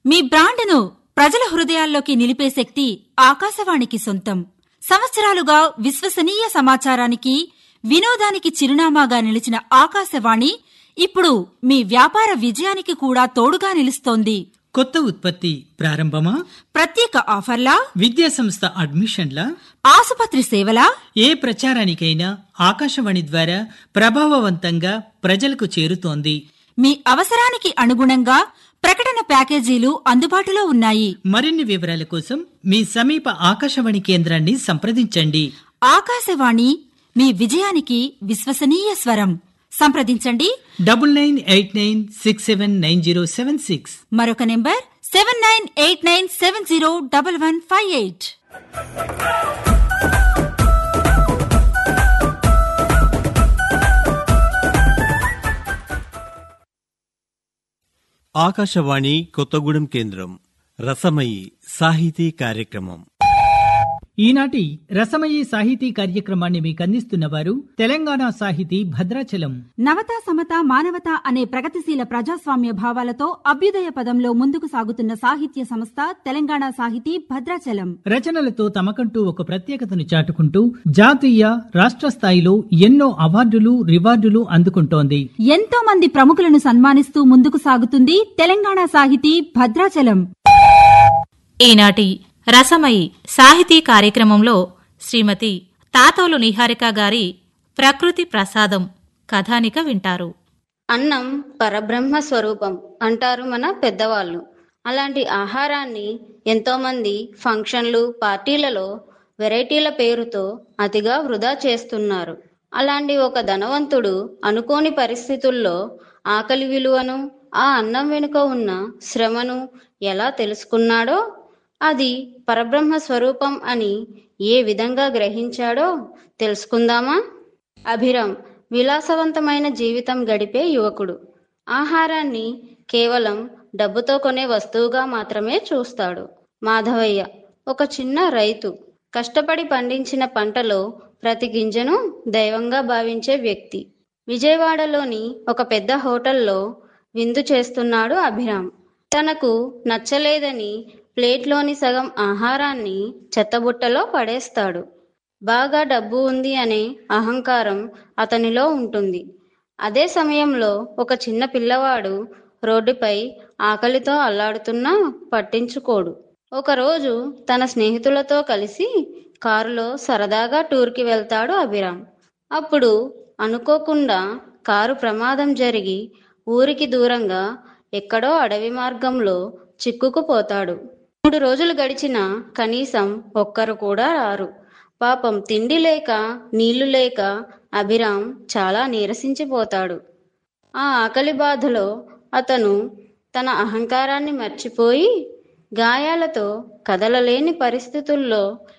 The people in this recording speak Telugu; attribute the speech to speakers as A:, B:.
A: మీ బ్రాండ్ను ప్రజల హృదయాల్లోకి నిలిపే శక్తి ఆకాశవాణికి సొంతం సంవత్సరాలుగా విశ్వసనీయ సమాచారానికి వినోదానికి చిరునామాగా నిలిచిన ఆకాశవాణి ఇప్పుడు మీ వ్యాపార విజయానికి కూడా తోడుగా నిలుస్తోంది
B: కొత్త ఉత్పత్తి ప్రారంభమా
A: ప్రత్యేక ఆఫర్లా
B: విద్యా సంస్థ అడ్మిషన్ల
A: ఆసుపత్రి సేవలా
B: ఏ ప్రచారానికైనా ఆకాశవాణి ద్వారా ప్రభావవంతంగా ప్రజలకు చేరుతోంది
A: మీ అవసరానికి అనుగుణంగా ప్రకటన ప్యాకేజీలు అందుబాటులో ఉన్నాయి
B: మరిన్ని వివరాల కోసం మీ సమీప ఆకాశవాణి కేంద్రాన్ని సంప్రదించండి
A: ఆకాశవాణి మీ విజయానికి విశ్వసనీయ స్వరం సంప్రదించండి
B: double nine eight nine six seven nine zero seven six
A: మరొక number seven nine eight nine seven zero double one five eight
C: Akashvani Kothagudem కేంద్రం రసమయి సాహితీ కార్యక్రమం
B: ఈనాటి రసమయీ సాహితీ కార్యక్రమాన్ని మీకు అందిస్తున్న వారు తెలంగాణ సాహితీ భద్రాచలం
A: నవత సమత మానవత అనే ప్రగతిశీల ప్రజాస్వామ్య భావాలతో అభ్యుదయ పదంలో ముందుకు సాగుతున్న సాహిత్య సంస్థ తెలంగాణ సాహితీ భద్రాచలం
B: రచనలతో తమకంటూ ఒక ప్రత్యేకతను చాటుకుంటూ జాతీయ రాష్ట్ర స్థాయిలో ఎన్నో అవార్డులు రివార్డులు అందుకుంటోంది
A: ఎంతో మంది ప్రముఖులను సన్మానిస్తూ ముందుకు సాగుతుంది తెలంగాణ సాహితీ భద్రాచలం
D: ఈనాటి రసమయి సాహితీ కార్యక్రమంలో శ్రీమతి తాతోలు నిహారిక గారి ప్రకృతి ప్రసాదం కథానిక వింటారు
E: అన్నం పరబ్రహ్మ స్వరూపం అంటారు మన పెద్దవాళ్ళు అలాంటి ఆహారాన్ని ఎంతోమంది ఫంక్షన్లు పార్టీలలో వెరైటీల పేరుతో అతిగా వృధా చేస్తున్నారు అలాంటి ఒక ధనవంతుడు అనుకోని పరిస్థితుల్లో ఆకలి విలువను ఆ అన్నం వెనుక ఉన్న శ్రమను ఎలా తెలుసుకున్నాడో అది పరబ్రహ్మ స్వరూపం అని ఏ విధంగా గ్రహించాడో తెలుసుకుందామా అభిరామ్ విలాసవంతమైన జీవితం గడిపే యువకుడు ఆహారాన్ని కేవలం డబ్బుతో కొనే వస్తువుగా మాత్రమే చూస్తాడు మాధవయ్య ఒక చిన్న రైతు కష్టపడి పండించిన పంటలో ప్రతి గింజను దైవంగా భావించే వ్యక్తి విజయవాడలోని ఒక పెద్ద హోటల్లో విందు చేస్తున్నాడు అభిరామ్ తనకు నచ్చలేదని ప్లేట్లోని సగం ఆహారాన్ని చెత్తబుట్టలో పడేస్తాడు బాగా డబ్బు ఉంది అనే అహంకారం అతనిలో ఉంటుంది అదే సమయంలో ఒక చిన్న పిల్లవాడు రోడ్డుపై ఆకలితో అల్లాడుతున్నా పట్టించుకోడు ఒకరోజు తన స్నేహితులతో కలిసి కారులో సరదాగా టూర్కి వెళ్తాడు అభిరామ్ అప్పుడు అనుకోకుండా కారు ప్రమాదం జరిగి ఊరికి దూరంగా ఎక్కడో అడవి మార్గంలో చిక్కుకుపోతాడు మూడు రోజులు గడిచినా కనీసం ఒక్కరు కూడా రారు పాపం తిండి లేక నీళ్లు లేక అభిరామ్ చాలా నీరసించిపోతాడు ఆ ఆకలి బాధలో అతను తన అహంకారాన్ని మర్చిపోయి గాయాలతో కదలలేని పరిస్థితుల్లో